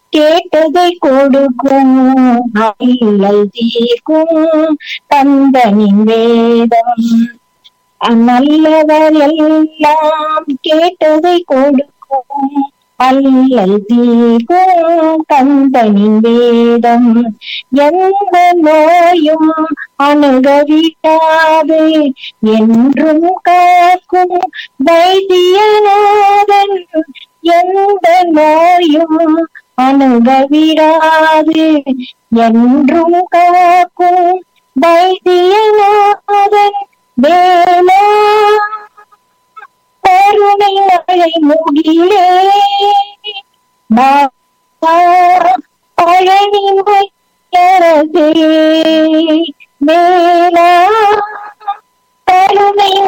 கேட்டதை கொடுக்கும் அல்லல் தீர்க்கும் தந்தனின் வேதம் நல்லவர் எல்லாம் கேட்டதை கொடுக்கும் அல்லல் தீர்க்கும் கந்தனின் வேதம் எந்த நோயும் அணுகவிடாது என்றும் காக்கும் வைத்தியநாதன் எந்த நோயும் அணுகவிடாது என்றும் காக்கும் வைத்தியநாதன் வேலா கருணை மழை முகிலே பழனி மையரசே மேலா கருணை